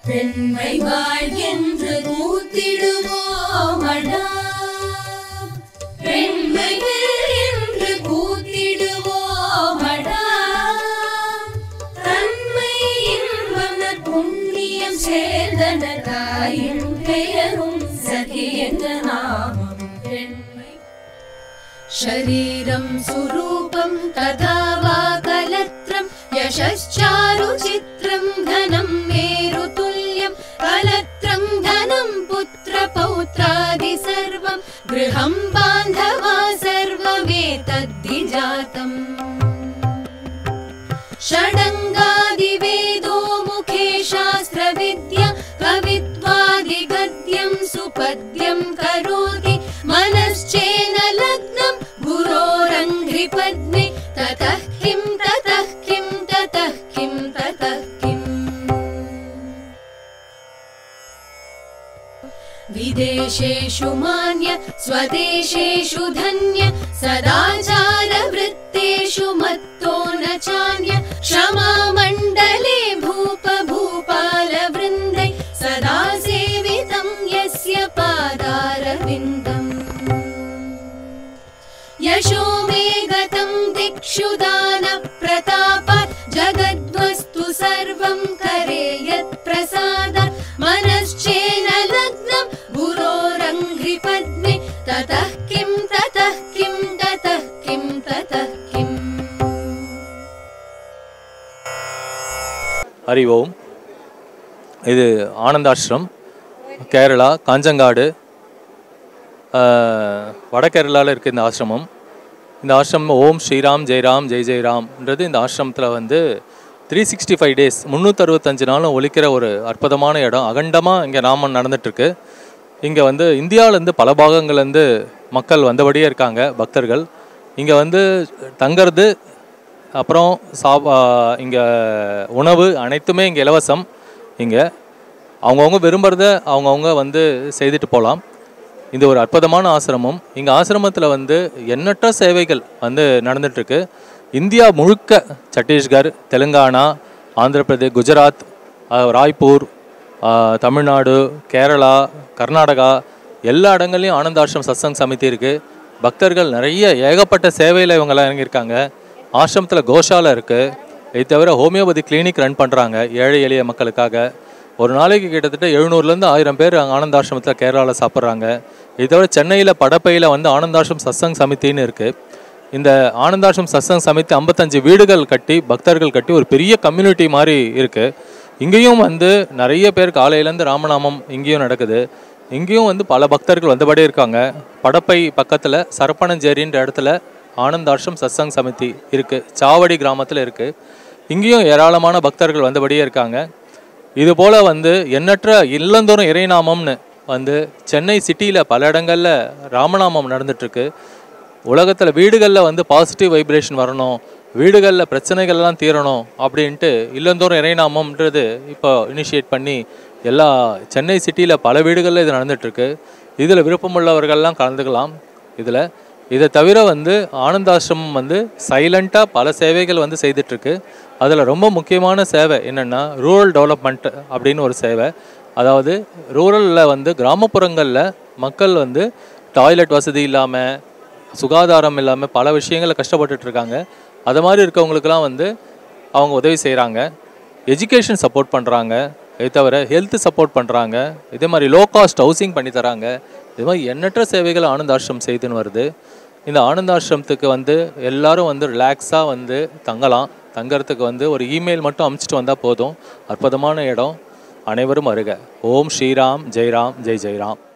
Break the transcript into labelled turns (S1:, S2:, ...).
S1: பெண்மை வாழ்கின்ற கூத்திடுவோமடா பெண்மைகள் என்று கூத்திடுவோமடா தன்மை இன்பனர் புண்ணியம் சேர்ந்தன தாயின் பெயரும் சகி என்ற நாமம் பெண்மை शरीरं सुरूपं तथा वा कलत्रं यशश्चारुचित्रं धनं मेरुतुल्यं कलत्रं धनं पुत्रपौत्रादि सर्वं गृहं बान्धवा सर्वमेतद्धि जातम् षडङ्गादिवेदो मुखे शास्त्रविद्या कवित्वादिगद्यं सुपद्यं करोति मनश्चेन लग्नं गुरोरङ्घ्रिपद्मे ततः किं ततः किं ततः किं ततः किम् विदेशेषु मान्य स्वदेशेषु धन्य सदाचारवृत्तेषु मत्तो न चान्य क्षमामण्डले भूप भूपालवृन्दै सदा सेवितं यस्य पादारविन्दम् यशो मे गतं दिक्षु दानप्रतापात् जगद्वस्तु सर्वं करे यत्प्रसादात् मनश्चेन लग्नं गुरोरङ्घ्रिपद्मे ततः किं ततः किं ततः किं ततः किम्
S2: ஹரி ஓம் இது ஆனந்தாஷ்ரம் கேரளா காஞ்சங்காடு ஆஹ், வட கேரளாவில் இருக்க இந்த ஆசிரமம் இந்த ஆசிரமம் ஓம் ஸ்ரீராம் ஜெயராம் ஜெய் ஜெயராம்ன்றது இந்த ஆசிரமத்தில் வந்து த்ரீ சிக்ஸ்டி ஃபைவ் டேஸ் முந்நூற்றறுபத்தஞ்சு நாளும் ஒலிக்கிற ஒரு அற்புதமான இடம் அகண்டமாக இங்கே நாமம் நடந்துட்டுருக்கு இங்கே வந்து இந்தியாவிலேருந்து பல பாகங்கள்லேருந்து மக்கள் வந்தபடியே இருக்காங்க பக்தர்கள் இங்கே வந்து தங்கிறது அப்புறம் சாப்பா இங்கே உணவு அனைத்துமே இங்கே இலவசம் இங்கே அவங்கவுங்க விரும்புகிறத அவங்கவுங்க வந்து செய்துட்டு போகலாம் இது ஒரு அற்புதமான ஆசிரமம் இங்கே ஆசிரமத்தில் வந்து எண்ணற்ற சேவைகள் வந்து நடந்துட்டுருக்கு இந்தியா முழுக்க சத்தீஸ்கர் தெலுங்கானா ஆந்திர பிரதேஷ் குஜராத் அஹ், ராய்ப்பூர் அஹ், தமிழ்நாடு கேரளா கர்நாடகா எல்லா இடங்கள்லையும் ஆனந்தாசிரம் சத்சங் சமிதி இருக்குது பக்தர்கள் நிறைய ஏகப்பட்ட சேவையில் இவங்கெல்லாம் இறங்கியிருக்காங்க ஆசிரமத்தில் கோஷாலை இருக்குது இது தவிர ஹோமியோபதி கிளினிக் ரன் பண்ணுறாங்க ஏழை எளிய மக்களுக்காக ஒரு நாளைக்கு கிட்டத்தட்ட எழுநூறுலேருந்து ஆயிரம் பேர் அங்கே ஆனந்தாசிரமத்தில் கேரளாவில் சாப்பிட்றாங்க இது தவிர சென்னையில் படப்பையில் வந்து ஆனந்தாசிரம் சத்சங் சமிதின்னு இருக்குது இந்த ஆனந்தாசிரம் சத்சங் சமிதி ஐம்பத்தஞ்சு வீடுகள் கட்டி பக்தர்கள் கட்டி ஒரு பெரிய கம்யூனிட்டி மாதிரி இருக்குது இங்கேயும் வந்து நிறைய பேர் காலையிலேருந்து ராமநாமம் இங்கேயும் நடக்குது இங்கேயும் வந்து பல பக்தர்கள் வந்தபடியே இருக்காங்க படப்பை பக்கத்தில் சரப்பணஞ்சேரின்ற இடத்துல ஆனந்தாசிரம் சத்சங் சமிதி இருக்குது சாவடி கிராமத்தில் இருக்குது இங்கேயும் ஏராளமான பக்தர்கள் வந்தபடியே இருக்காங்க இது போல் வந்து எண்ணற்ற இல்லந்தோறும் இறைநாமம்னு வந்து சென்னை சிட்டியில் பல இடங்களில் ராமநாமம் நடந்துட்டுருக்கு உலகத்தில் வீடுகளில் வந்து பாசிட்டிவ் வைப்ரேஷன் வரணும் வீடுகளில் பிரச்சனைகள்லாம் தீரணும் அப்படின்ட்டு இல்லந்தோறும் இறைநாமம்ன்றது இப்போ இனிஷியேட் பண்ணி எல்லா சென்னை சிட்டியில் பல வீடுகளில் இது நடந்துட்டுருக்கு இதில் விருப்பமுள்ளவர்கள்லாம் கலந்துக்கலாம் இதில் இதை தவிர வந்து ஆனந்தாசிரமம் வந்து சைலண்ட்டாக பல சேவைகள் வந்து செய்துட்ருக்கு அதில் ரொம்ப முக்கியமான சேவை என்னென்னா ரூரல் டெவலப்மெண்ட் அப்படின்னு ஒரு சேவை அதாவது ரூரலில் வந்து கிராமப்புறங்களில் மக்கள் வந்து டாய்லெட் வசதி இல்லாமல் சுகாதாரம் இல்லாமல் பல விஷயங்களில் கஷ்டப்பட்டுட்டு இருக்காங்க அது மாதிரி இருக்கவங்களுக்கெல்லாம் வந்து அவங்க உதவி செய்கிறாங்க எஜுகேஷன் சப்போர்ட் பண்ணுறாங்க இது தவிர ஹெல்த் சப்போர்ட் பண்ணுறாங்க இதே மாதிரி லோ காஸ்ட் ஹவுசிங் பண்ணி தராங்க இது மாதிரி எண்ணற்ற சேவைகள் ஆனந்த ஆசிரம் செய்துன்னு வருது இந்த ஆனந்த ஆசிரமத்துக்கு வந்து எல்லாரும் வந்து ரிலாக்ஸாக வந்து தங்கலாம் தங்கறதுக்கு வந்து ஒரு இமெயில் மட்டும் அமுச்சிட்டு வந்தால் போதும் அற்புதமான இடம் அனைவரும் வருக ஓம் ஸ்ரீராம் ஜெய்ராம் ஜெய் ஜெய்ராம்